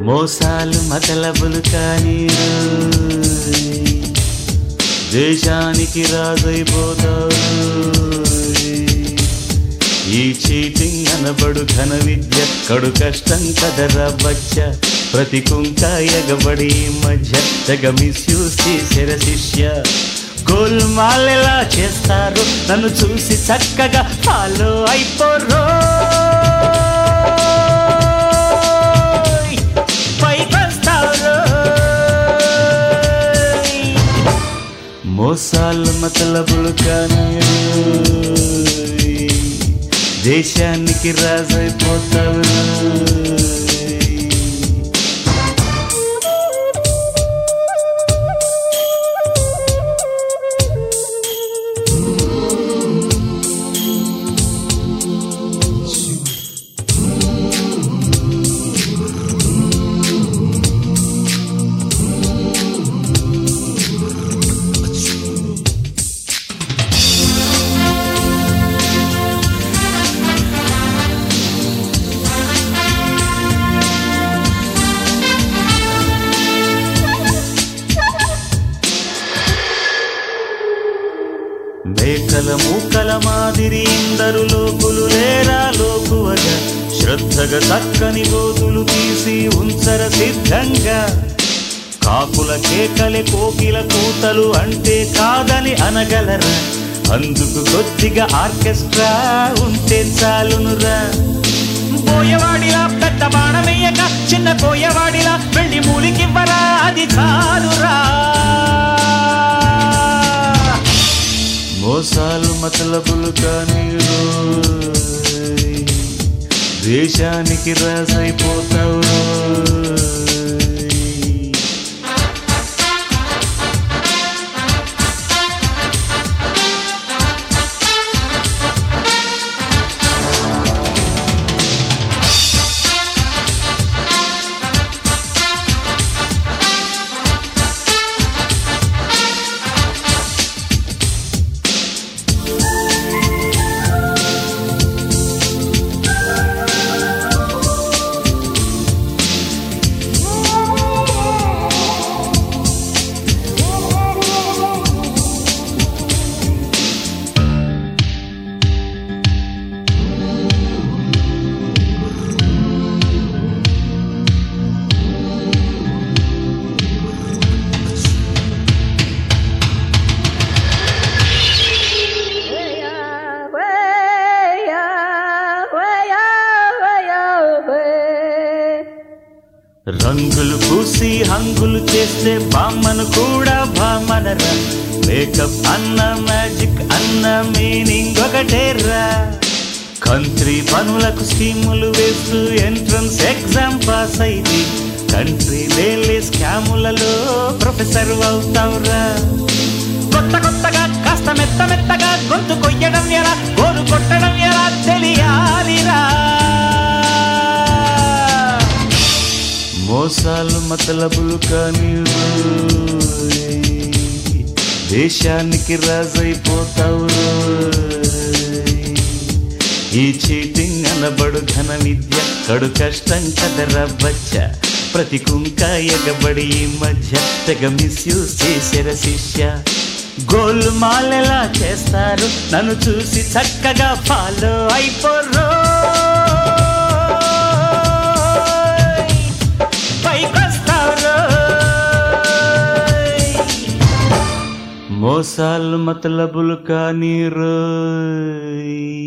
మోసాలు మతలబులు కానీ దేశానికి రాజైపోతావు ఈ చీటింగ్ అనబడు ఘన విద్య కడు కష్టం కదరా బచ్చ ప్రతి కుంక ఎగబడి ఈ మధ్య తెగ మిస్యూజ్ చేసిన శిష్య గోల్మాల్ ఎలా చేస్తారు నన్ను చూసి చక్కగా ఫాలో అయిపోరో పైకొస్తారు మోసాలు మతలబులు కానీ దేశానికి రాజైపోతావు మేకల మూకల మాదిరి ఇందరు లోకులు లేరా లోకువగా శ్రద్ధగా చక్కని గోతులు తీసి ఉంచర సిద్ధంగా కాకుల కేకలే కోకిల కూతలు అంటే కాదని అనగలరా అందుకు కొద్దిగా ఆర్కెస్ట్రా ఉంటే చాలునురా పోయవాడిలా పెద్ద బాణమేయక చిన్న పోయవాడిలా వెళ్ళి మూలికివ్వరా అది చాలురా మోసాలు మతలబులు కానీ రోయ్. దేశానికి రాజైపోతావు రోయ్. రంగులు పూసి హంగులు చేస్తే బామ్మను కూడా బామ్మనరా మేకప్ అన్న మ్యాజిక్ అన్న మీనింగ్ ఒకటేరా కంట్రీ పనులకు స్కీములు వేస్తూ ఎంట్రన్స్ ఎగ్జామ్ పాస్ అయింది కంట్రీ లేలే స్కాములలో ప్రొఫెసర్ అవుతావురా కొత్త కొత్తగా కాస్త మెత్త మెత్తగా గొంతు కొయ్యడం ఎలా గోరు కొట్టడం ఎలా తెలియాలిరా మోసాలు మతలబులు కానీ రోయ్. దేశానికి రాజైపోతావు రోయ్. ఈ చీటింగ్ అనబడు ఘన విద్య కడు కష్టం కదరా బచ్చ ప్రతి కుంక ఎగబడి ఈ మధ్య తెగ మిస్యూజ్ చేసిన శిష్య గోల్ మాలెలా చేస్తారు నన్ను చూసి చక్కగా ఫాలో అయిపోరో పైకొస్తారు మోసాలు మతలబులు కానీ రోయ్